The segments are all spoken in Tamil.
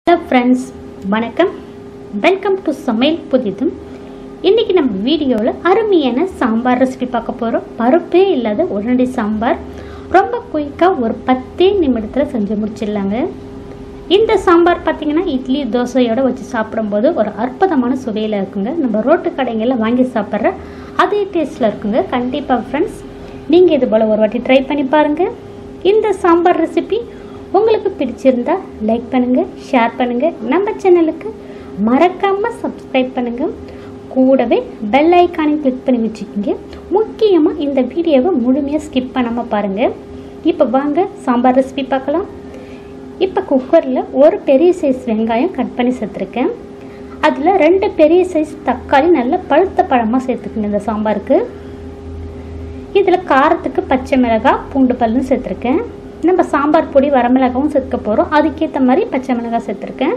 ஹலோ ஃப்ரெண்ட்ஸ் வணக்கம் வெல்கம் டு சமையல் புதிதும் இன்றைக்கி நம்ம வீடியோவில் அருமையான சாம்பார் ரெசிபி பார்க்க போகிறோம் பருப்பே இல்லாத உடனடி சாம்பார் ரொம்ப குயிக்காக ஒரு பத்தே நிமிடத்தில் செஞ்சு முடிச்சிடலாங்க இந்த சாம்பார் பார்த்தீங்கன்னா இட்லி தோசையோடு வச்சு சாப்பிடும்போது ஒரு அற்புதமான சுவையில் இருக்குங்க நம்ம ரோட்டு கடைங்களில் வாங்கி சாப்பிட்ற அதே டேஸ்ட்டில் இருக்குங்க கண்டிப்பாக ஃப்ரெண்ட்ஸ் நீங்கள் இது போல் ஒரு வாட்டி ட்ரை பண்ணி பாருங்கள் இந்த சாம்பார் ரெசிபி உங்களுக்கு பிடிச்சிருந்தா லைக் பண்ணுங்கள் ஷேர் பண்ணுங்கள் நம்ம சேனலுக்கு மறக்காமல் சப்ஸ்கிரைப் பண்ணுங்கள் கூடவே பெல் ஐக்கானையும் கிளிக் பண்ணி வச்சுக்கோங்க முக்கியமாக இந்த வீடியோவை முழுமையாக ஸ்கிப் பண்ணாமல் பாருங்கள் இப்போ வாங்க சாம்பார் ரெசிபி பார்க்கலாம் இப்போ குக்கரில் ஒரு பெரிய சைஸ் வெங்காயம் கட் பண்ணி சேர்த்துருக்கேன் அதில் ரெண்டு பெரிய சைஸ் தக்காளி நல்ல பழுத்த பழமாக சேர்த்துக்கணும் இந்த சாம்பாருக்கு இதில் காரத்துக்கு பச்சை மிளகாய் பூண்டு பல்லும் சேர்த்துருக்கேன் நம்ம சாம்பார் பொடி வரமிளகாவும் சேர்த்துக்க போகிறோம் அதுக்கேற்ற மாதிரி பச்சை மிளகாய் சேர்த்துருக்கேன்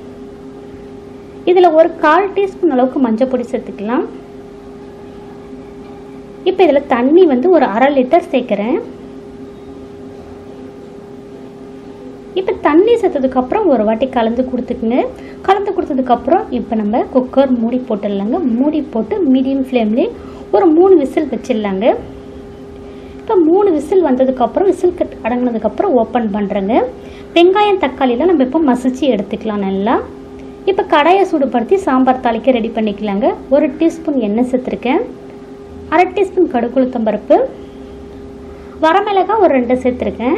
இதில் ஒரு கால் டீஸ்பூன் அளவுக்கு மஞ்சள் பொடி சேர்த்துக்கலாம் இப்போ இதில் தண்ணி வந்து ஒரு அரை லிட்டர் சேர்க்குறேன் இப்போ தண்ணி சேர்த்ததுக்கப்புறம் ஒரு வாட்டி கலந்து கொடுத்துக்குங்க கலந்து கொடுத்ததுக்கப்புறம் இப்போ நம்ம குக்கர் மூடி போட்டுடலாங்க மூடி போட்டு மீடியம் ஃப்ளேம்லேயே ஒரு மூணு விசில் வச்சிடலாங்க இப்போ மூணு விசில் வந்ததுக்கப்புறம் விசில் கட் அடங்கினதுக்கப்புறம் ஓப்பன் பண்ணுறேங்க வெங்காயம் தக்காளிலாம் நம்ம இப்போ மசிச்சு எடுத்துக்கலாம் நல்லா இப்போ கடாயை சூடுபடுத்தி சாம்பார் தாளிக்க ரெடி பண்ணிக்கலாங்க ஒரு டீஸ்பூன் எண்ணெய் சேர்த்துருக்கேன் அரை டீஸ்பூன் கடுகுளுத்தம் பருப்பு வரமிளகாய் ஒரு ரெண்டு சேர்த்துருக்கேன்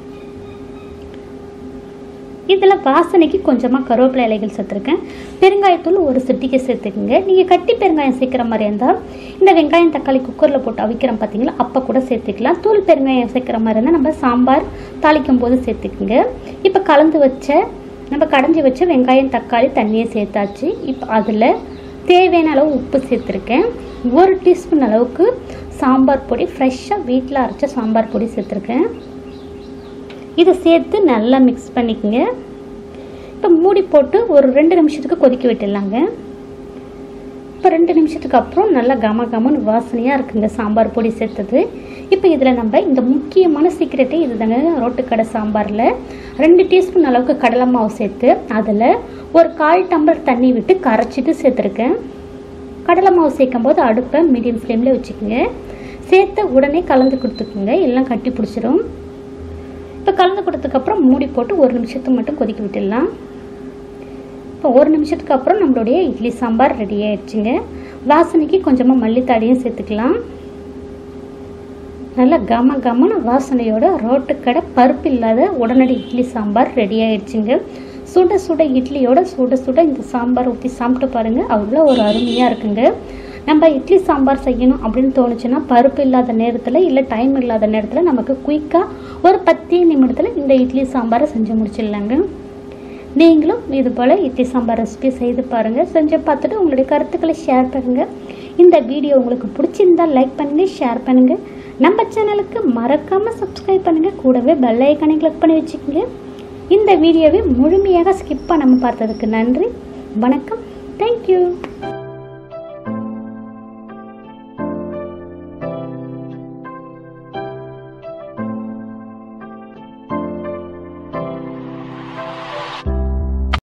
இதில் வாசனைக்கு கொஞ்சமாக கருவேப்பிலை இலைகள் சேர்த்துருக்கேன் பெருங்காயத்தூள் ஒரு சிட்டிக்கை சேர்த்துக்குங்க நீங்கள் கட்டி பெருங்காயம் சேர்க்குற மாதிரி இருந்தால் இந்த வெங்காயம் தக்காளி குக்கரில் போட்டு அவிக்கிறோம் பார்த்தீங்களா அப்போ கூட சேர்த்துக்கலாம் தூள் பெருங்காயம் சேர்க்குற மாதிரி இருந்தால் நம்ம சாம்பார் தாளிக்கும் போது சேர்த்துக்குங்க இப்போ கலந்து வச்ச நம்ம கடைஞ்சி வச்ச வெங்காயம் தக்காளி தண்ணியை சேர்த்தாச்சு இப்போ அதில் தேவையான அளவு உப்பு சேர்த்துருக்கேன் ஒரு டீஸ்பூன் அளவுக்கு சாம்பார் பொடி ஃப்ரெஷ்ஷாக வீட்டில் அரைச்ச சாம்பார் பொடி சேர்த்துருக்கேன் இதை சேர்த்து நல்லா மிக்ஸ் பண்ணிக்கோங்க இப்போ மூடி போட்டு ஒரு ரெண்டு நிமிஷத்துக்கு கொதிக்க விட்டுடலாங்க இப்போ ரெண்டு நிமிஷத்துக்கு அப்புறம் நல்லா கம கமன்னு வாசனையாக இருக்குங்க சாம்பார் பொடி சேர்த்தது இப்போ இதில் நம்ம இந்த முக்கியமான சீக்கிரட்டே இது தாங்க ரோட்டுக்கடை சாம்பாரில் ரெண்டு டீஸ்பூன் அளவுக்கு கடலை மாவு சேர்த்து அதில் ஒரு கால் டம்ளர் தண்ணி விட்டு கரைச்சிட்டு சேர்த்துருக்கேன் கடலை மாவு சேர்க்கும் போது அடுப்பை மீடியம் ஃப்ளேமில் வச்சுக்கோங்க சேர்த்து உடனே கலந்து கொடுத்துக்குங்க எல்லாம் கட்டி பிடிச்சிரும் இப்போ கலந்து கொடுத்ததுக்கப்புறம் மூடி போட்டு ஒரு நிமிஷத்துக்கு மட்டும் கொதிக்க விட்டுடலாம் இப்போ ஒரு நிமிஷத்துக்கு அப்புறம் நம்மளுடைய இட்லி சாம்பார் ரெடி ஆயிடுச்சுங்க வாசனைக்கு கொஞ்சமாக மல்லித்தாடியும் சேர்த்துக்கலாம் நல்லா கம கமன வாசனையோட ரோட்டுக்கடை பருப்பு இல்லாத உடனடி இட்லி சாம்பார் ரெடி ஆயிடுச்சுங்க சுட சுட இட்லியோட சுட சுட இந்த சாம்பார் ஊற்றி சாப்பிட்டு பாருங்கள் அவ்வளோ ஒரு அருமையாக இருக்குங்க நம்ம இட்லி சாம்பார் செய்யணும் அப்படின்னு தோணுச்சுன்னா பருப்பு இல்லாத நேரத்தில் இல்லை டைம் இல்லாத நேரத்தில் நமக்கு குயிக்காக ஒரு பத்து நிமிடத்தில் இந்த இட்லி சாம்பாரை செஞ்சு முடிச்சிடலாங்க நீங்களும் இது போல் இட்லி சாம்பார் ரெசிபி செய்து பாருங்கள் செஞ்சு பார்த்துட்டு உங்களுடைய கருத்துக்களை ஷேர் பண்ணுங்கள் இந்த வீடியோ உங்களுக்கு பிடிச்சிருந்தால் லைக் பண்ணுங்கள் ஷேர் பண்ணுங்கள் நம்ம சேனலுக்கு மறக்காமல் சப்ஸ்கிரைப் பண்ணுங்கள் கூடவே பெல் ஐக்கனை கிளிக் பண்ணி வச்சுக்கோங்க இந்த வீடியோவை முழுமையாக ஸ்கிப் பண்ணாமல் பார்த்ததுக்கு நன்றி வணக்கம் தேங்க்யூ